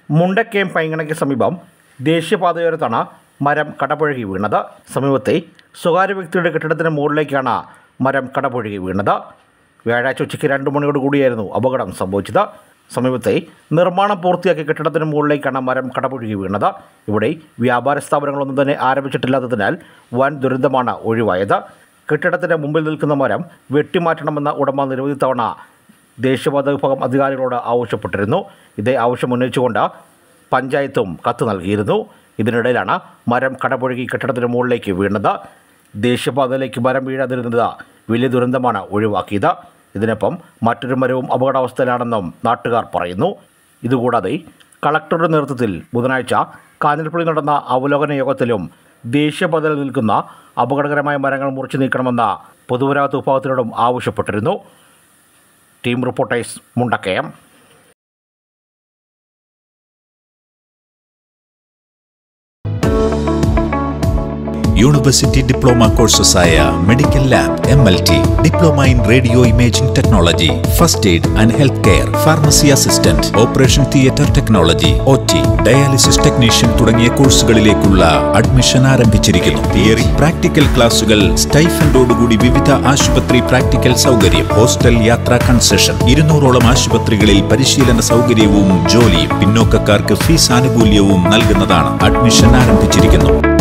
മുണ്ടക്കയം പൈങ്ങണയ്ക്ക് സമീപം ദേശീയപാതയോരത്താണ് മരം കടപുഴകി വീണത് സമീപത്തെ സ്വകാര്യ വ്യക്തിയുടെ കെട്ടിടത്തിന് മുകളിലേക്കാണ് മരം കടപുഴകി വീണത് വ്യാഴാഴ്ച ഉച്ചയ്ക്ക് രണ്ട് മണിയോട് കൂടിയായിരുന്നു അപകടം സംഭവിച്ചത് സമീപത്തെ നിർമ്മാണം പൂർത്തിയാക്കിയ കെട്ടിടത്തിന് മുകളിലേക്കാണ് മരം കടപുഴകി വീണത് ഇവിടെ വ്യാപാര സ്ഥാപനങ്ങളൊന്നും തന്നെ ആരംഭിച്ചിട്ടില്ലാത്തതിനാൽ വൻ ദുരന്തമാണ് ഒഴിവായത് കെട്ടിടത്തിൻ്റെ മുമ്പിൽ നിൽക്കുന്ന മരം വെട്ടിമാറ്റണമെന്ന ഉടമ നിരവധി തവണ ദേശീയപാത വിഭാഗം അധികാരികളോട് ആവശ്യപ്പെട്ടിരുന്നു ഇതേ ആവശ്യം ഉന്നയിച്ചുകൊണ്ട് പഞ്ചായത്തും കത്ത് നൽകിയിരുന്നു ഇതിനിടയിലാണ് മരം കടപുഴകി കെട്ടിടത്തിന് മുകളിലേക്ക് വീണത് ദേശീയപാതയിലേക്ക് മരം വീഴാതിരുന്നത് വലിയ ദുരന്തമാണ് ഒഴിവാക്കിയത് ഇതിനൊപ്പം മറ്റൊരു മരവും അപകടാവസ്ഥയിലാണെന്നും നാട്ടുകാർ പറയുന്നു ഇതുകൂടാതെ കളക്ടറുടെ നേതൃത്വത്തിൽ ബുധനാഴ്ച കാഞ്ഞിരപ്പള്ളി നടന്ന അവലോകന യോഗത്തിലും ദേശീയപാതയിൽ നിൽക്കുന്ന അപകടകരമായ മരങ്ങൾ മുറിച്ചു നീക്കണമെന്ന് പൊതുമരാമത്ത് വിഭാഗത്തിനോടും ആവശ്യപ്പെട്ടിരുന്നു team reporters Mundakayam university diploma കോഴ്സസായ medical lab M L T diploma in radio imaging technology first aid and health care pharmacy assistant operation theatre technology O T dialysis technician തുടങ്ങിയ കോഴ്സുകളിലേക്കുള്ള അഡ്മിഷൻ ആരംഭിച്ചിരിക്കുന്നു തിയറി പ്രാക്ടിക്കൽ ക്ലാസുകൾ സ്റ്റൈഫൻഡോടുകൂടി വിവിധ ആശുപത്രി practical സൗകര്യം hostel യാത്രാ കൺസെഷൻ ഇരുന്നൂറോളം ആശുപത്രികളിൽ പരിശീലന സൗകര്യവും ജോലിയും പിന്നോക്കക്കാർക്ക് ഫീസ് ആനുകൂല്യവും നൽകുന്നതാണ് അഡ്മിഷൻ ആരംഭിച്ചിരിക്കുന്നു